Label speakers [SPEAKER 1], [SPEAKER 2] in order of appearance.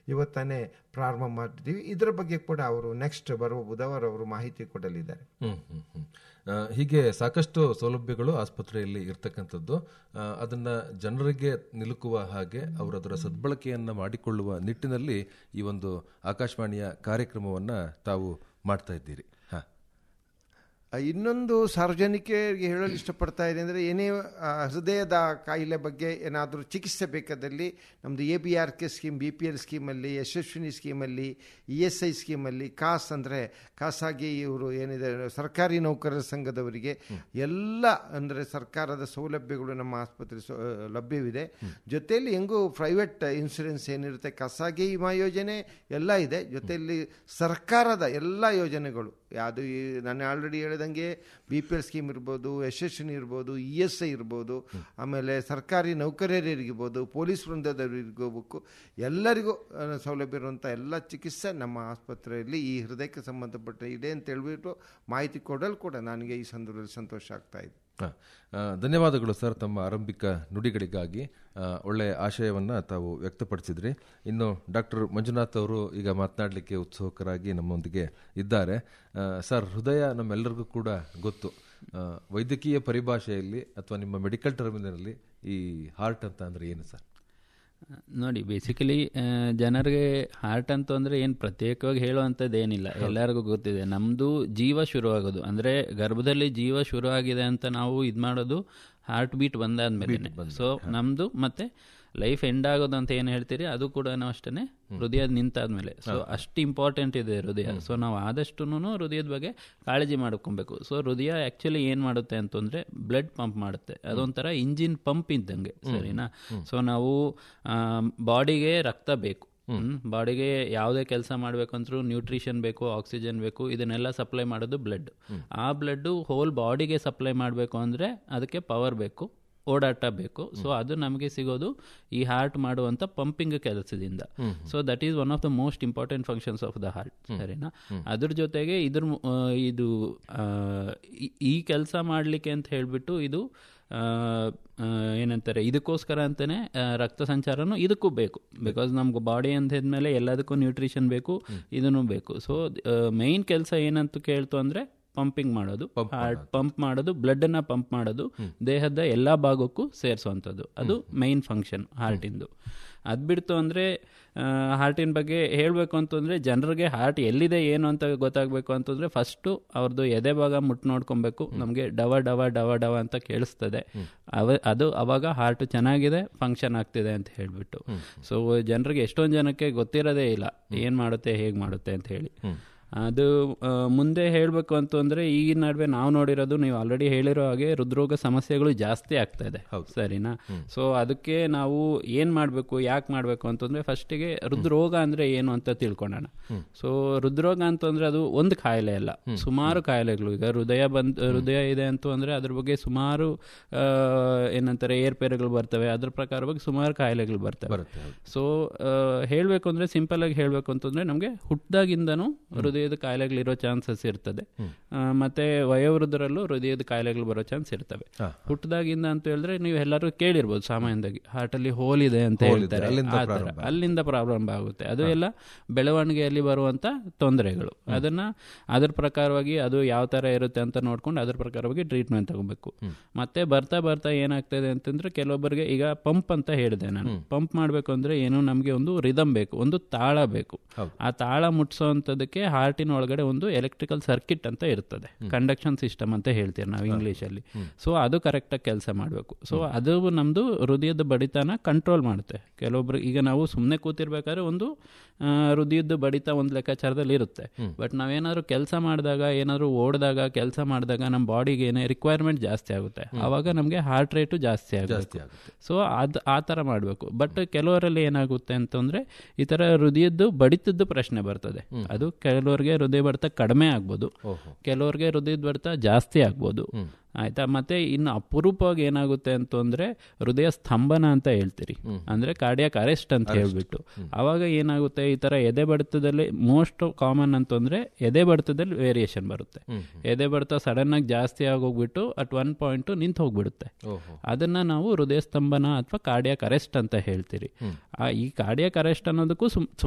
[SPEAKER 1] ಇವತ್ತಾನೆ ಪ್ರಾರಂಭ ಮಾಡಿದ್ದೀವಿ ಇದರ ಬಗ್ಗೆ ಕೂಡ ಅವರು ನೆಕ್ಸ್ಟ್ ಬರುವ ಬುಧವಾರ ಅವರು ಮಾಹಿತಿ ಕೊಡಲಿದ್ದಾರೆ
[SPEAKER 2] ಹ್ಮ್, ಹ್ಮ್, ಹ್ಮ್. ಆ, ಹೀಗೆ ಸಾಕಷ್ಟು ಸೌಲಭ್ಯಗಳು ಆಸ್ಪತ್ರೆಯಲ್ಲಿ ಇರ್ತಕ್ಕಂಥದ್ದು ಆ, ಅದನ್ನ ಜನರಿಗೆ ನಿಲುಕುವ ಹಾಗೆ ಅವರು ಅದರ ಸದ್ಬಳಕೆಯನ್ನ ಮಾಡಿಕೊಳ್ಳುವ ನಿಟ್ಟಿನಲ್ಲಿ ಈ ಒಂದು ಆಕಾಶವಾಣಿಯ ಕಾರ್ಯಕ್ರಮವನ್ನ ತಾವು ಮಾಡ್ತಾ ಇದ್ದೀರಿ ಹಾ
[SPEAKER 1] ಆ, ಇನ್ನೊಂದು ಸಾರ್ವಜನಿಕರಿಗೆ ಹೇಳಲು ಇಷ್ಟಪಡ್ತಾ ಇದೆ ಅಂದರೆ ಏನೇ ಆ, ಹೃದಯದ ಕಾಯಿಲೆ ಬಗ್ಗೆ ಏನಾದರೂ ಚಿಕಿತ್ಸೆ ಬೇಕಾದಲ್ಲಿ ನಮ್ಮದು A B R K scheme B P L ಸ್ಕೀಮಲ್ಲಿ ಯಶಸ್ವಿನಿ ಸ್ಕೀಮಲ್ಲಿ ಇ ಎಸ್ ಐ ಸ್ಕೀಮಲ್ಲಿ ಕಾಸ್ ಅಂದರೆ ಖಾಸಗಿ ಇವರು ಏನಿದೆ ಸರ್ಕಾರಿ ನೌಕರರ ಸಂಘದವರಿಗೆ ಎಲ್ಲ ಅಂದರೆ ಸರ್ಕಾರದ ಸೌಲಭ್ಯಗಳು ನಮ್ಮ ಆಸ್ಪತ್ರೆ ಸೌ- ಲಭ್ಯವಿದೆ ಜೊತೆಯಲ್ಲಿ ಹೆಂಗೂ ಪ್ರೈವೇಟ್ ಇನ್ಶೂರೆನ್ಸ್ ಏನಿರುತ್ತೆ ಖಾಸಗಿ ವಿಮಾ ಯೋಜನೆ ಎಲ್ಲ ಇದೆ ಜೊತೆಯಲ್ಲಿ ಸರ್ಕಾರದ ಎಲ್ಲ ಯೋಜನೆಗಳು ಯಾವುದು ಈ ನಾನು ಆಲ್ರೆಡಿ ಹೇಳಿದಂಗೆ ಬಿ ಪಿ ಎಲ್ ಸ್ಕೀಮ್ ಇರ್ಬೋದು ಯಶಸ್ವಿನಿ ಇರ್ಬೋದು ಇ ಎಸ್ ಐ ಇರ್ಬೋದು ಆಮೇಲೆ ಸರ್ಕಾರಿ ನೌಕರರಿಗಿರ್ಬೋದು ಪೊಲೀಸ್ ವೃಂದದವರಿರ್ಬೇಕು ಎಲ್ಲರಿಗೂ ಆ, ಸೌಲಭ್ಯ ಇರುವಂಥ ಎಲ್ಲ ಚಿಕಿತ್ಸೆ ನಮ್ಮ ಆಸ್ಪತ್ರೆಯಲ್ಲಿ ಈ ಹೃದಯಕ್ಕೆ ಸಂಬಂಧಪಟ್ಟ ಇದೆ ಅಂತ ಹೇಳ್ಬಿಟ್ಟು ಮಾಹಿತಿ ಕೊಡಲು ಕೂಡ ನನಗೆ ಈ ಸಂದರ್ಭದಲ್ಲಿ ಸಂತೋಷ ಆಗ್ತಾ ಇದೆ
[SPEAKER 2] ಹ. ಆ, ಧನ್ಯವಾದಗಳು ಸರ್ ತಮ್ಮ ಆರಂಭಿಕ ನುಡಿಗಳಿಗಾಗಿ ಆ, ಒಳ್ಳೆ ಆಶಯವನ್ನ ತಾವು ವ್ಯಕ್ತಪಡಿಸಿದ್ರಿ ಇನ್ನು ಡಾಕ್ಟರ್ ಮಂಜುನಾಥ್ ಅವರು ಈಗ ಮಾತನಾಡಲಿಕ್ಕೆ ಉತ್ಸುಕರಾಗಿ ನಮ್ಮೊಂದಿಗೆ ಇದ್ದಾರೆ ಆ, ಸರ್ ಹೃದಯ ನಮ್ಮೆಲ್ಲರಿಗೂ ಕೂಡ ಗೊತ್ತು ಆ, ವೈದ್ಯಕೀಯ ಪರಿಭಾಷೆಯಲ್ಲಿ ಅಥವಾ ನಿಮ್ಮ ಮೆಡಿಕಲ್ ಟರ್ಮಿನಲ್ಲಿ ಈ ಹಾರ್ಟ್ ಅಂತ ಅಂದ್ರೆ ಏನು ಸರ್
[SPEAKER 3] ನೋಡಿ ಬೇಸಿಕಲಿ ಜನರಿಗೆ ಹಾರ್ಟ್ ಅಂತ ಅಂದರೆ ಏನು ಪ್ರತ್ಯೇಕವಾಗಿ ಹೇಳುವಂಥದ್ದು ಏನಿಲ್ಲ ಎಲ್ಲರಿಗೂ ಗೊತ್ತಿದೆ ನಮ್ಮದು ಜೀವ ಶುರುವಾಗೋದು ಅಂದರೆ ಗರ್ಭದಲ್ಲಿ ಜೀವ ಶುರು ಆಗಿದೆ ಅಂತ ನಾವು ಇದು ಮಾಡೋದು ಹಾರ್ಟ್ ಬೀಟ್ ಬಂದಾದ್ಮೇಲೆ ಸೊ ನಮ್ಮದು ಮತ್ತೆ ಲೈಫ್ ಎಂಡ್ ಆಗೋದು ಅಂತ ಏನು ಹೇಳ್ತೀರಿ ಅದು ಕೂಡ ಅಷ್ಟೇ ಹೃದಯ ನಿಂತಾದ್ಮೇಲೆ ಸೊ ಅಷ್ಟು ಇಂಪಾರ್ಟೆಂಟ್ ಇದೆ ಹೃದಯ ಸೊ ನಾವು ಆದಷ್ಟು ಹೃದಯದ ಬಗ್ಗೆ ಕಾಳಜಿ ಮಾಡ್ಕೊಬೇಕು ಸೊ ಹೃದಯ ಆ್ಯಕ್ಚುಲಿ ಏನು ಮಾಡುತ್ತೆ ಅಂತಂದರೆ ಬ್ಲಡ್ ಪಂಪ್ ಮಾಡುತ್ತೆ ಅದೊಂಥರ ಇಂಜಿನ್ ಪಂಪ್ ಇದ್ದಂಗೆ ಸರಿನಾ ಸೊ ನಾವು ಬಾಡಿಗೆ ರಕ್ತ ಬೇಕು ಬಾಡಿಗೆ ಯಾವುದೇ ಕೆಲಸ ಮಾಡಬೇಕಂದ್ರೂ ನ್ಯೂಟ್ರಿಷನ್ ಬೇಕು ಆಕ್ಸಿಜನ್ ಬೇಕು ಇದನ್ನೆಲ್ಲ ಸಪ್ಲೈ ಮಾಡೋದು ಬ್ಲಡ್ ಆ ಬ್ಲಡ್ಡು ಹೋಲ್ ಬಾಡಿಗೆ ಸಪ್ಲೈ ಮಾಡಬೇಕು ಅಂದರೆ ಅದಕ್ಕೆ ಪವರ್ ಬೇಕು ಓಡಾಟ ಬೇಕು ಸೊ ಅದು ನಮಗೆ ಸಿಗೋದು ಈ ಹಾರ್ಟ್ ಮಾಡುವಂಥ ಪಂಪಿಂಗ್ ಕೆಲಸದಿಂದ so that is one of the most important functions of the heart ಸರಿನಾ ಅದ್ರ ಜೊತೆಗೆ ಇದ್ರ ಮು- ಆ, ಇದು ಆ, ಈ- ಈ ಕೆಲಸ ಮಾಡಲಿಕ್ಕೆ ಅಂತ ಹೇಳಿಬಿಟ್ಟು ಇದು ಆ, ಆ, ಏನಂತಾರೆ ಇದಕ್ಕೋಸ್ಕರ ಅಂತಾನೆ ಆ, ರಕ್ತ ಸಂಚಾರನೂ ಇದಕ್ಕೂ ಬೇಕು ಬಿಕಾಸ್ ನಮ್ಗೆ ಬಾಡಿ ಅಂತ ಹೇಳಿದ್ಮೇಲೆ ಎಲ್ಲದಕ್ಕೂ ನ್ಯೂಟ್ರಿಷನ್ ಬೇಕು ಇದನ್ನು ಬೇಕು ಸೊ ಮೈನ್ ಕೆಲಸ ಏನಂತ ಕೇಳ್ತು ಅಂದರೆ ಪಂಪಿಂಗ್ ಮಾಡೋದು ಹಾರ್ಟ್ ಪಂಪ್ ಮಾಡೋದು ಬ್ಲಡ್ಡನ್ನು ಪಂಪ್ ಮಾಡೋದು ದೇಹದ ಎಲ್ಲ ಭಾಗಕ್ಕೂ ಸೇರಿಸುವಂಥದ್ದು ಅದು ಮೈನ್ ಫಂಕ್ಷನ್ ಹಾರ್ಟಿಂದು ಅದು ಬಿಡ್ತು ಅಂದರೆ ಹಾರ್ಟಿನ ಬಗ್ಗೆ ಹೇಳಬೇಕು ಅಂತಂದರೆ ಜನರಿಗೆ ಹಾರ್ಟ್ ಎಲ್ಲಿದೆ ಏನು ಅಂತ ಗೊತ್ತಾಗಬೇಕು ಅಂತಂದರೆ ಫಸ್ಟು ಅವ್ರದ್ದು ಎದೆ ಭಾಗ ಮುಟ್ಟು ನೋಡ್ಕೊಬೇಕು ನಮಗೆ ಡವ ಡವ ಡವ ಡವ ಅಂತ ಕೇಳಿಸ್ತದೆ ಅವ ಅದು ಅವಾಗ ಹಾರ್ಟ್ ಚೆನ್ನಾಗಿದೆ ಫಂಕ್ಷನ್ ಆಗ್ತಿದೆ ಅಂತ ಹೇಳಿಬಿಟ್ಟು ಸೊ ಜನರಿಗೆ ಎಷ್ಟೊಂದು ಜನಕ್ಕೆ ಗೊತ್ತಿರೋದೇ ಇಲ್ಲ ಏನು ಮಾಡುತ್ತೆ ಹೇಗೆ ಮಾಡುತ್ತೆ ಅಂತ ಹೇಳಿ ಅದು ಆ, ಮುಂದೆ ಹೇಳಬೇಕು ಅಂತಂದ್ರೆ ಈಗಿನ ನಡುವೆ ನಾವು ನೋಡಿರೋದು ನೀವು ಆಲ್ರೆಡಿ ಹೇಳಿರೋ ಹಾಗೆ ಹೃದ್ರೋಗ ಸಮಸ್ಯೆಗಳು ಜಾಸ್ತಿ ಆಗ್ತಾ ಇದೆ ಸರಿನಾ ಸೊ ಅದಕ್ಕೆ ನಾವು ಏನ್ ಮಾಡಬೇಕು ಯಾಕೆ ಮಾಡಬೇಕು ಅಂತಂದ್ರೆ ಫಸ್ಟಿಗೆ ಹೃದ್ರೋಗ ಅಂದ್ರೆ ಏನು ಅಂತ ತಿಳ್ಕೊಳ್ಳೋಣ ಸೊ ಹೃದ್ರೋಗ ಅಂತಂದ್ರೆ ಅದು ಒಂದು ಕಾಯಿಲೆ ಅಲ್ಲ ಸುಮಾರು ಕಾಯಿಲೆಗಳು ಈಗ ಹೃದಯ ಬಂದ್ ಹೃದಯ ಇದೆ ಅಂತ ಅಂದ್ರೆ ಅದ್ರ ಬಗ್ಗೆ ಸುಮಾರು ಆ, ಏನಂತಾರೆ ಏರ್ಪೇರುಗಳು ಬರ್ತವೆ ಅದ್ರ ಪ್ರಕಾರವಾಗಿ ಸುಮಾರು ಕಾಯಿಲೆಗಳು ಬರ್ತವೆ ಸೊ ಹೇಳಬೇಕು ಅಂದ್ರೆ ಸಿಂಪಲ್ ಆಗಿ ಹೇಳಬೇಕು ಅಂತಂದ್ರೆ ನಮಗೆ ಹುಟ್ಟದಾಗಿಂದನೂ ಹೃದಯದ ಕಾಯಿಲೆಗಳಿರೋ ಚಾನ್ಸಸ್ ಇರ್ತದೆ ಆ, ಮತ್ತೆ ವಯೋವೃದ್ಧರಲ್ಲೂ ಹೃದಯದ ಕಾಯಿಲೆಗಳು ಬರೋ ಚಾನ್ಸ್ ಇರ್ತವೆ ಹುಟ್ಟದಾಗಿಂದ ಅಂತ ಹೇಳಿದ್ರೆ ನೀವು ಎಲ್ಲರೂ ಕೇಳಿರ್ಬೋದು ಸಾಮಾನ್ಯವಾಗಿ ಹಾರ್ಟ್ ಅಲ್ಲಿ ಹೋಲ್ ಇದೆ ಅಂತ ಹೇಳ್ತಾರೆ ಆ ಥರ. ಅಲ್ಲಿಂದ ಪ್ರಾಬ್ಲಮ್ ಆಗುತ್ತೆ ಅದು ಎಲ್ಲ ಬೆಳವಣಿಗೆಯಲ್ಲಿ ಬರುವಂತ ತೊಂದರೆಗಳು ಅದನ್ನ ಅದ್ರ ಪ್ರಕಾರವಾಗಿ ಅದು ಯಾವ ತರ ಇರುತ್ತೆ ಅಂತ ನೋಡ್ಕೊಂಡು ಅದ್ರ ಪ್ರಕಾರವಾಗಿ ಟ್ರೀಟ್ಮೆಂಟ್ ತಗೋಬೇಕು ಮತ್ತೆ ಬರ್ತಾ ಬರ್ತಾ ಏನಾಗ್ತದೆ ಅಂತಂದ್ರೆ ಕೆಲವೊಬ್ಬರಿಗೆ ಈಗ ಪಂಪ್ ಅಂತ ಹೇಳಿದೆ ನಾನು ಪಂಪ್ ಮಾಡ್ಬೇಕು ಅಂದ್ರೆ ಏನು ನಮಗೆ ಒಂದು ರಿದಮ್ ಬೇಕು ಒಂದು ತಾಳ ಬೇಕು ಆ ತಾಳ ಮುಟ್ಸೋಂಥದ್ದಕ್ಕೆ ಹಾರ್ಟಿನ ಒಳಗಡೆ ಒಂದು ಎಲೆಕ್ಟ್ರಿಕಲ್ ಸರ್ಕಿಟ್ ಅಂತ ಇರ್ತದೆ ಕಂಡಕ್ಷನ್ ಸಿಸ್ಟಮ್ ಅಂತ ಹೇಳ್ತೀವಿ ನಾವು ಇಂಗ್ಲಿಷ್ ಅಲ್ಲಿ ಸೊ ಅದು ಕರೆಕ್ಟಾಗಿ ಕೆಲಸ ಮಾಡಬೇಕು ಸೊ ಅದು ನಮ್ದು ಹೃದಯದ ಬಡಿತನ ಕಂಟ್ರೋಲ್ ಮಾಡುತ್ತೆ ಕೆಲವೊಬ್ರು ಈಗ ನಾವು ಸುಮ್ಮನೆ ಕೂತಿರ್ಬೇಕಾದ್ರೆ ಒಂದು ಆ, ಹೃದಯದ ಬಡಿತ ಒಂದು ಲೆಕ್ಕಾಚಾರದಲ್ಲಿ ಇರುತ್ತೆ ಬಟ್ ನಾವೇನಾದ್ರು ಕೆಲಸ ಮಾಡಿದಾಗ ಏನಾದ್ರು ಓಡಿದಾಗ ಕೆಲಸ ಮಾಡಿದಾಗ ನಮ್ಮ ಬಾಡಿಗೆ ಏನೇ ರಿಕ್ವೈರ್ಮೆಂಟ್ ಜಾಸ್ತಿ ಆಗುತ್ತೆ ಆವಾಗ ನಮಗೆ ಹಾರ್ಟ್ ರೇಟು ಜಾಸ್ತಿ ಆಗುತ್ತೆ ಸೊ ಅದು ಆ ಥರ ಮಾಡಬೇಕು ಬಟ್ ಕೆಲವರಲ್ಲಿ ಏನಾಗುತ್ತೆ ಅಂತಂದ್ರೆ ಈ ಥರ ಹೃದಯದ್ದು ಬಡಿತದ್ದು ಪ್ರಶ್ನೆ ಬರ್ತದೆ ಅದು ಕೆಲವರಿಗೆ ಹೃದಯ ಬಡಿತ ಕಡಿಮೆ ಆಗ್ಬೋದು ಕೆಲವರಿಗೆ ಹೃದಯದ ಬಡಿತ ಜಾಸ್ತಿ ಆಗ್ಬೋದು ಆಯ್ತಾ ಮತ್ತೆ ಇನ್ನು ಅಪರೂಪವಾಗಿ ಏನಾಗುತ್ತೆ ಅಂತಂದ್ರೆ ಹೃದಯ ಸ್ತಂಭನ ಅಂತ ಹೇಳ್ತೀರಿ ಅಂದ್ರೆ ಕಾರ್ಡಿಯಾಕ್ ಅರೆಸ್ಟ್ ಅಂತ ಹೇಳ್ಬಿಟ್ಟು ಅವಾಗ ಏನಾಗುತ್ತೆ ಈ ತರ ಎದೆ ಬಡಿತದಲ್ಲಿ ಮೋಸ್ಟ್ ಕಾಮನ್ ಅಂತಂದ್ರೆ ಎದೆ ಬಡಿತದಲ್ಲಿ ವೇರಿಯೇಷನ್ ಬರುತ್ತೆ ಎದೆ ಬಡಿತ ಸಡನ್ ಆಗಿ ಜಾಸ್ತಿ ಆಗೋಗ್ಬಿಟ್ಟು ಅಟ್ ಒನ್ ಪಾಯಿಂಟ್ ನಿಂತು ಹೋಗ್ಬಿಡುತ್ತೆ ಅದನ್ನ ನಾವು ಹೃದಯ ಸ್ತಂಭನ ಅಥವಾ ಕಾರ್ಡಿಯಾಕ್ ಅರೆಸ್ಟ್ ಅಂತ ಹೇಳ್ತೀರಿ ಆ ಈ ಕಾರ್ಡಿಯಾಕ್ ಅರೆಸ್ಟ್ ಅನ್ನೋದಕ್ಕೂ ಸುಮ್